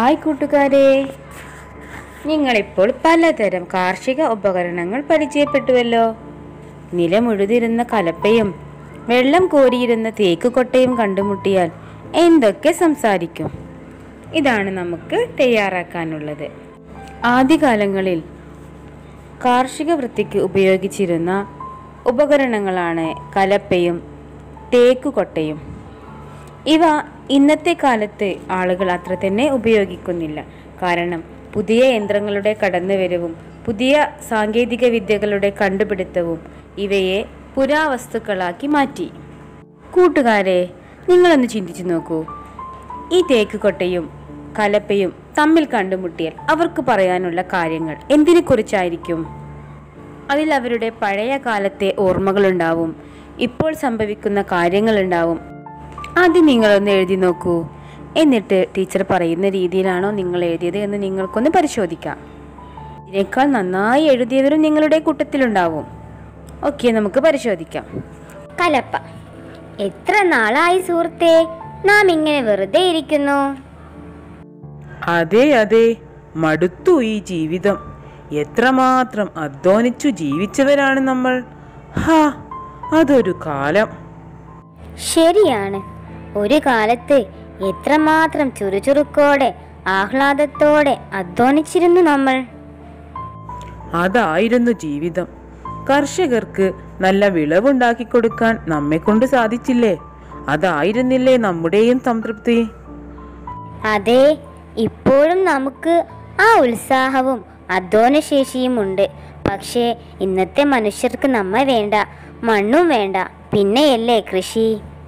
hi കൂട്ടുകാരെ നിങ്ങളിപ്പോൾ പലതരം കാർഷിക ഉപകരണങ്ങൾ പരിചയപ്പെട്ടുവല്ലോ നിലമുഴുതിരുന്ന കലപ്പയും വെള്ളം കോരിയിരുന്ന തേക്ക് കൊട്ടയും കണ്ടുമുട്ടിയാൽ എന്തൊക്കെ സംസാരിക്കും ഇതാണ് നമുക്ക് തയ്യാറാക്കാനുള്ളത് ആദ്യകാലങ്ങളിൽ കാർഷിക വൃത്തിക്ക് ഉപയോഗിച്ചിരുന്ന ഉപകരണങ്ങളാണ് കലപ്പയും തേക്കുകൊട്ടയും ഇവ ഇന്നത്തെ കാലത്ത് ആളുകൾ അത്ര തന്നെ ഉപയോഗിക്കുന്നില്ല കാരണം പുതിയ യന്ത്രങ്ങളുടെ കടന്നുവരവും പുതിയ സാങ്കേതിക വിദ്യകളുടെ കണ്ടുപിടുത്തവും ഇവയെ പുരാവസ്തുക്കളാക്കി മാറ്റി കൂട്ടുകാരെ നിങ്ങളൊന്ന് ചിന്തിച്ചു നോക്കൂ ഈ തേക്ക് കൊട്ടയും കലപ്പയും തമ്മിൽ കണ്ടുമുട്ടിയാൽ അവർക്ക് പറയാനുള്ള കാര്യങ്ങൾ എന്തിനെക്കുറിച്ചായിരിക്കും അതിൽ അവരുടെ പഴയ കാലത്തെ ഓർമ്മകളുണ്ടാവും ഇപ്പോൾ സംഭവിക്കുന്ന കാര്യങ്ങളുണ്ടാവും ആദ്യം നിങ്ങളൊന്ന് എഴുതി നോക്കൂ എന്നിട്ട് ടീച്ചർ പറയുന്ന രീതിയിലാണോ നിങ്ങൾ എഴുതിയത് എന്ന് നിങ്ങൾക്കൊന്ന് പരിശോധിക്കാം ഇതിനേക്കാൾ നന്നായി എഴുതിയവരും നിങ്ങളുടെ കൂട്ടത്തിലുണ്ടാവും ഓക്കെ നമുക്ക് പരിശോധിക്കാം കലപ്പ എത്ര നാളായി സുഹൃത്തേ നാം ഇങ്ങനെ വെറുതെ ഇരിക്കുന്നു അതെ അതെ മടുത്തു ഈ ജീവിതം എത്രമാത്രം അധ്വാനിച്ചു ജീവിച്ചവരാണ് നമ്മൾ ഹാ അതൊരു കാലം ശരിയാണ് ഒരു കാലത്ത് എത്രമാത്രം ചുറുചുറുക്കോടെ ആഹ്ലാദത്തോടെ അധ്വാനിച്ചിരുന്നു നമ്മൾ അതായിരുന്നു ജീവിതം കർഷകർക്ക് നല്ല വിളവുണ്ടാക്കി കൊടുക്കാൻ നമ്മെക്കൊണ്ട് സാധിച്ചില്ലേ അതായിരുന്നില്ലേ നമ്മുടെയും സംതൃപ്തി അതെ ഇപ്പോഴും നമുക്ക് ആ ഉത്സാഹവും അധ്വാനശേഷിയും ഉണ്ട് പക്ഷേ ഇന്നത്തെ മനുഷ്യർക്ക് നമ്മ വേണ്ട മണ്ണും വേണ്ട പിന്നെയല്ലേ കൃഷി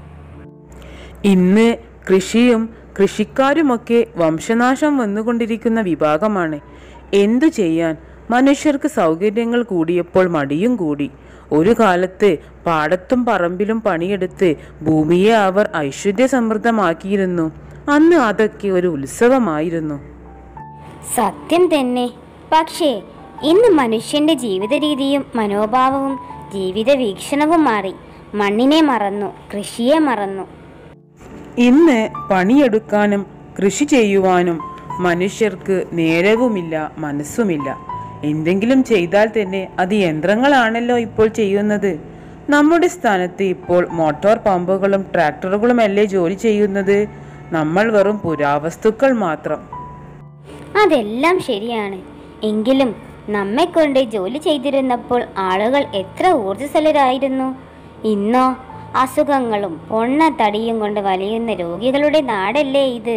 ഇന്ന് കൃഷിയും കൃഷിക്കാരുമൊക്കെ വംശനാശം വന്നുകൊണ്ടിരിക്കുന്ന വിഭാഗമാണ് എന്തു ചെയ്യാൻ മനുഷ്യർക്ക് സൗകര്യങ്ങൾ കൂടിയപ്പോൾ മടിയും കൂടി ഒരു കാലത്ത് പാടത്തും പറമ്പിലും പണിയെടുത്ത് ഭൂമിയെ അവർ ഐശ്വര്യ സമൃദ്ധമാക്കിയിരുന്നു അന്ന് അതൊക്കെ ഒരു ഉത്സവമായിരുന്നു സത്യം തന്നെ പക്ഷേ ഇന്ന് മനുഷ്യന്റെ ജീവിത രീതിയും മനോഭാവവും ജീവിത വീക്ഷണവും മാറി മണ്ണിനെ മറന്നു കൃഷിയെ മറന്നു ഇന്ന് പണിയെടുക്കാനും കൃഷി ചെയ്യുവാനും മനുഷ്യർക്ക് നേരവുമില്ല മനസ്സുമില്ല എന്തെങ്കിലും ചെയ്താൽ തന്നെ അത് യന്ത്രങ്ങളാണല്ലോ ഇപ്പോൾ ചെയ്യുന്നത് നമ്മുടെ സ്ഥാനത്ത് ഇപ്പോൾ മോട്ടോർ പമ്പുകളും ട്രാക്ടറുകളും അല്ലേ ജോലി ചെയ്യുന്നത് നമ്മൾ വെറും പുരാവസ്തുക്കൾ മാത്രം അതെല്ലാം ശരിയാണ് എങ്കിലും നമ്മെ കൊണ്ട് ജോലി ചെയ്തിരുന്നപ്പോൾ ആളുകൾ എത്ര ഊർജ്ജസ്വലരായിരുന്നു ഇന്നോ അസുഖങ്ങളും പൊണ്ണ തടിയും കൊണ്ട് വലിയുന്ന രോഗികളുടെ നാടല്ലേ ഇത്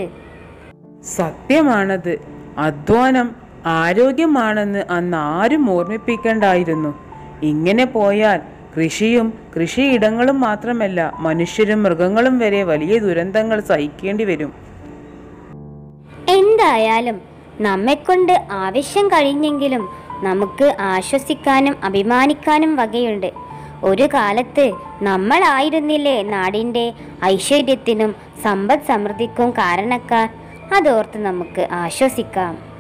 സത്യമാണത് അധ്വാനം ആരോഗ്യമാണെന്ന് അന്ന് ആരും ഓർമ്മിപ്പിക്കേണ്ടായിരുന്നു ഇങ്ങനെ പോയാൽ കൃഷിയും കൃഷിയിടങ്ങളും മാത്രമല്ല മനുഷ്യരും മൃഗങ്ങളും വരെ വലിയ ദുരന്തങ്ങൾ സഹിക്കേണ്ടി വരും എന്തായാലും നമ്മെക്കൊണ്ട് ആവശ്യം കഴിഞ്ഞെങ്കിലും നമുക്ക് ആശ്വസിക്കാനും അഭിമാനിക്കാനും വകയുണ്ട് ഒരു കാലത്ത് നമ്മളായിരുന്നില്ലേ നാടിൻ്റെ ഐശ്വര്യത്തിനും സമ്പദ് സമൃദ്ധിക്കും കാരണക്കാർ അതോർത്ത് നമുക്ക് ആശ്വസിക്കാം